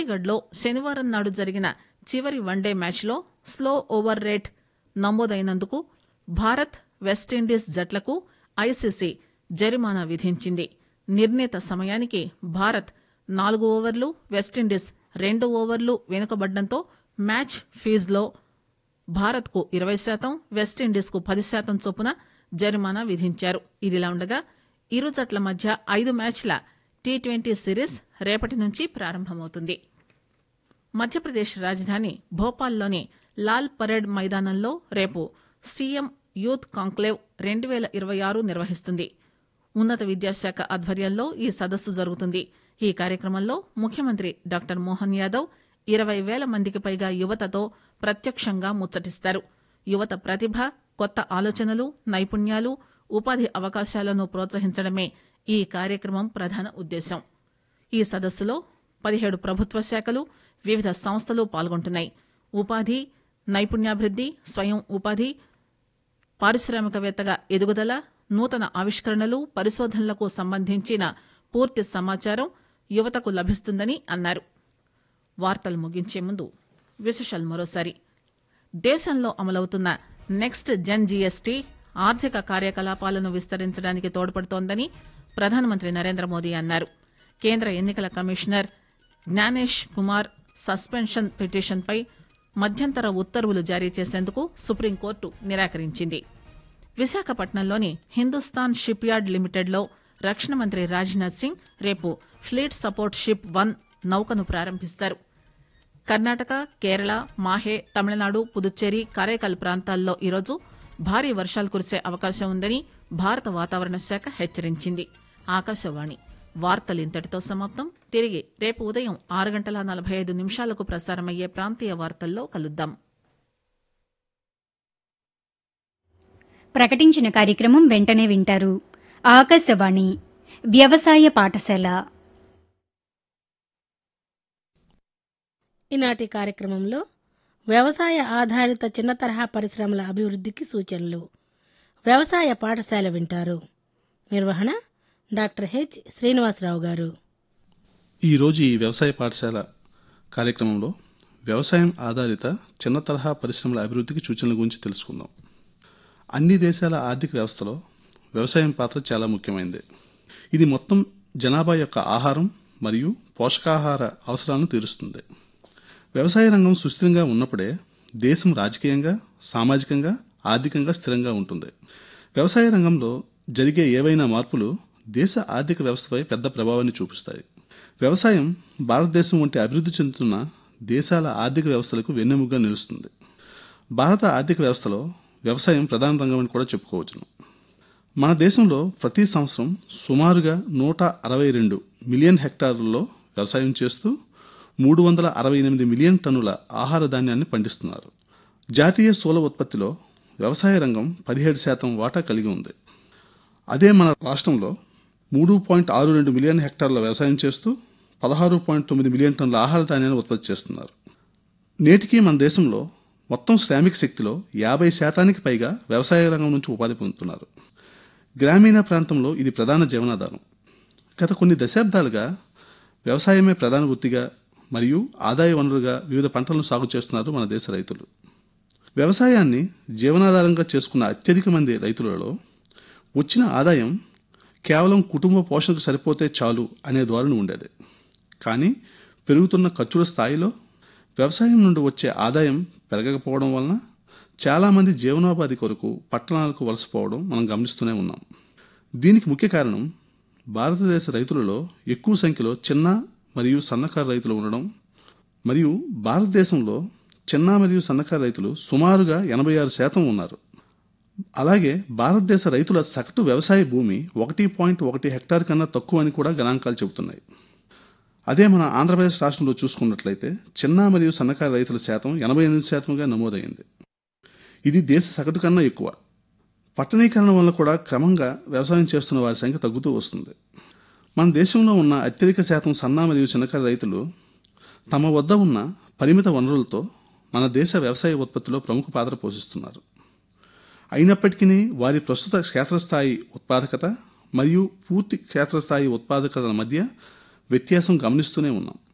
చండీగఢ్లో శనివారం నాడు జరిగిన చివరి వన్డే మ్యాచ్లో స్లో ఓవర్ రేట్ నమోదైనందుకు భారత్ వెస్టిండీస్ జట్లకు ఐసీసీ జరిమానా విధించింది నిర్ణీత సమయానికి భారత్ నాలుగు ఓవర్లు వెస్టిండీస్ రెండు ఓవర్లు వెనుకబడ్డంతో మ్యాచ్ ఫీజులో భారత్కు ఇరవై శాతం వెస్టిండీస్కు పది శాతం చొప్పున జరిమానా విధించారు ఇదిలా ఉండగా ఇరు జట్ల మధ్య ఐదు మ్యాచ్ల టీ ట్వంటీ సిరీస్ రేపటి నుంచి ప్రారంభమవుతుంది మధ్యప్రదేశ్ రాజధాని భోపాల్లోని లాల్ పరేడ్ మైదానంలో రేపు సీఎం యూత్ కాంక్లేవ్ రెండు పేల ఇరవై ఆరు నిర్వహిస్తుంది ఉన్నత విద్యాశాఖ ఆధ్వర్యంలో ఈ సదస్సు జరుగుతుంది ఈ కార్యక్రమంలో ముఖ్యమంత్రి డాక్టర్ మోహన్ యాదవ్ ఇరవై వేల మందికి పైగా యువతతో ప్రత్యక్షంగా ముచ్చటిస్తారు యువత ప్రతిభ కొత్త ఆలోచనలు నైపుణ్యాలు ఉపాధి అవకాశాలను ప్రోత్సహించడమే ఈ కార్యక్రమం ప్రధాన ఉద్దేశం ఈ సదస్సులో పదిహేడు ప్రభుత్వ శాఖలు వివిధ సంస్థలు పాల్గొంటున్నాయి ఉపాధి నైపుణ్యాభివృద్ది స్వయం ఉపాధి పారిశ్రామికవేత్తగా ఎదుగుదల నూతన ఆవిష్కరణలు పరిశోధనలకు సంబంధించిన పూర్తి సమాచారం యువతకు లభిస్తుందని అన్నారు వార్తలు ముగించే ముందు విశేషాలు మరోసారి దేశంలో అమలవుతున్న నెక్స్ట్ జన్ జీఎస్టీ ఆర్థిక కార్యకలాపాలను విస్తరించడానికి తోడ్పడుతోందని ప్రధానమంత్రి నరేంద్ర మోదీ అన్నారు కేంద్ర ఎన్నికల కమిషనర్ జ్ఞానేష్ కుమార్ సస్పెన్షన్ పిటిషన్పై మధ్యంతర ఉత్తర్వులు జారీ చేసేందుకు సుప్రీంకోర్టు నిరాకరించింది విశాఖపట్నంలోని హిందుస్థాన్ షిప్ యార్డ్ లిమిటెడ్లో రక్షణ మంత్రి రాజ్నాథ్ సింగ్ రేపు ఫ్లీట్ సపోర్ట్ షిప్ వన్ నౌకను ప్రారంభిస్తారు కర్ణాటక కేరళ మాహే తమిళనాడు పుదుచ్చేరి కారైకల్ ప్రాంతాల్లో ఈరోజు భారీ వర్షాలు కురిసే అవకాశం ఉందని భారత వాతావరణ శాఖ హెచ్చరించింది ఆకాశవాణి వార్తలు ఇంతటితో సమాప్తం తిరిగి రేపు ఉదయం ఆరు గంటల నలభై ఐదు నిమిషాలకు ప్రసారమయ్యే ప్రాంతీయ వార్తల్లో కలుద్దాం ప్రకటించిన కార్యక్రమం వెంటనే వింటారు ఆకాశవాణి వ్యవసాయ పాఠశాల ఈనాటి కార్యక్రమంలో వ్యవసాయ ఆధారిత చిన్న తరహా పరిశ్రమల అభివృద్ధికి సూచనలు వ్యవసాయ పాఠశాల వింటారు నిర్వహణ డాక్టర్ హెచ్ శ్రీనివాసరావు గారు ఈరోజు ఈ వ్యవసాయ పాఠశాల కార్యక్రమంలో వ్యవసాయం ఆధారిత చిన్న తరహా పరిశ్రమల అభివృద్ధికి సూచనల గురించి తెలుసుకుందాం అన్ని దేశాల ఆర్థిక వ్యవస్థలో వ్యవసాయం పాత్ర చాలా ముఖ్యమైనది ఇది మొత్తం జనాభా యొక్క ఆహారం మరియు పోషకాహార అవసరాలను తీరుస్తుంది వ్యవసాయ రంగం సుస్థిరంగా ఉన్నప్పుడే దేశం రాజకీయంగా సామాజికంగా ఆర్థికంగా స్థిరంగా ఉంటుంది వ్యవసాయ రంగంలో జరిగే ఏవైనా మార్పులు దేశ ఆర్థిక వ్యవస్థపై పెద్ద ప్రభావాన్ని చూపిస్తాయి వ్యవసాయం భారతదేశం వంటి అభివృద్ధి చెందుతున్న దేశాల ఆర్థిక వ్యవస్థలకు వెన్నెముగ్గా నిలుస్తుంది భారత ఆర్థిక వ్యవస్థలో వ్యవసాయం ప్రధాన రంగం అని కూడా చెప్పుకోవచ్చును మన దేశంలో ప్రతి సంవత్సరం సుమారుగా నూట అరవై రెండు మిలియన్ హెక్టార్లలో వ్యవసాయం చేస్తూ మూడు వందల అరవై ఎనిమిది మిలియన్ టన్నుల ఆహార ధాన్యాన్ని పండిస్తున్నారు జాతీయ స్థూల ఉత్పత్తిలో వ్యవసాయ రంగం పదిహేడు శాతం వాటా కలిగి ఉంది అదే మన రాష్ట్రంలో మూడు పాయింట్ ఆరు రెండు మిలియన్ హెక్టార్ల వ్యవసాయం చేస్తూ పదహారు పాయింట్ తొమ్మిది మిలియన్ టన్నుల ఆహార ధాన్యాన్ని ఉత్పత్తి చేస్తున్నారు నేటికి మన దేశంలో మొత్తం శ్రామిక శక్తిలో యాభై శాతానికి పైగా వ్యవసాయ రంగం నుంచి ఉపాధి పొందుతున్నారు గ్రామీణ ప్రాంతంలో ఇది ప్రధాన జీవనాధారం గత కొన్ని దశాబ్దాలుగా వ్యవసాయమే ప్రధాన వృత్తిగా మరియు ఆదాయ వనరుగా వివిధ పంటలను సాగు చేస్తున్నారు మన దేశ రైతులు వ్యవసాయాన్ని జీవనాధారంగా చేసుకున్న అత్యధిక మంది రైతులలో వచ్చిన ఆదాయం కేవలం కుటుంబ పోషణకు సరిపోతే చాలు అనే ధోరణి ఉండేది కానీ పెరుగుతున్న ఖర్చుల స్థాయిలో వ్యవసాయం నుండి వచ్చే ఆదాయం పెరగకపోవడం వలన చాలామంది జీవనోపాధి కొరకు పట్టణాలకు వలసపోవడం మనం గమనిస్తూనే ఉన్నాం దీనికి ముఖ్య కారణం భారతదేశ రైతులలో ఎక్కువ సంఖ్యలో చిన్న మరియు సన్నకారు రైతులు ఉండడం మరియు భారతదేశంలో చిన్న మరియు సన్నకారు రైతులు సుమారుగా ఎనభై ఆరు శాతం ఉన్నారు అలాగే భారతదేశ రైతుల సగటు వ్యవసాయ భూమి ఒకటి పాయింట్ ఒకటి హెక్టార్ కన్నా తక్కువ అని కూడా గణాంకాలు చెబుతున్నాయి అదే మన ఆంధ్రప్రదేశ్ రాష్ట్రంలో చూసుకున్నట్లయితే చిన్న మరియు సన్నకారు రైతుల శాతం ఎనభై ఎనిమిది శాతంగా నమోదైంది ఇది దేశ సగటు కన్నా ఎక్కువ పట్టణీకరణ వల్ల కూడా క్రమంగా వ్యవసాయం చేస్తున్న వారి సంఖ్య తగ్గుతూ వస్తుంది మన దేశంలో ఉన్న అత్యధిక శాతం సన్న మరియు చిన్నకారు రైతులు తమ వద్ద ఉన్న పరిమిత వనరులతో మన దేశ వ్యవసాయ ఉత్పత్తిలో ప్రముఖ పాత్ర పోషిస్తున్నారు అయినప్పటికీ వారి ప్రస్తుత క్షేత్రస్థాయి ఉత్పాదకత మరియు పూర్తి క్షేత్రస్థాయి ఉత్పాదకతల మధ్య వ్యత్యాసం గమనిస్తూనే ఉన్నాం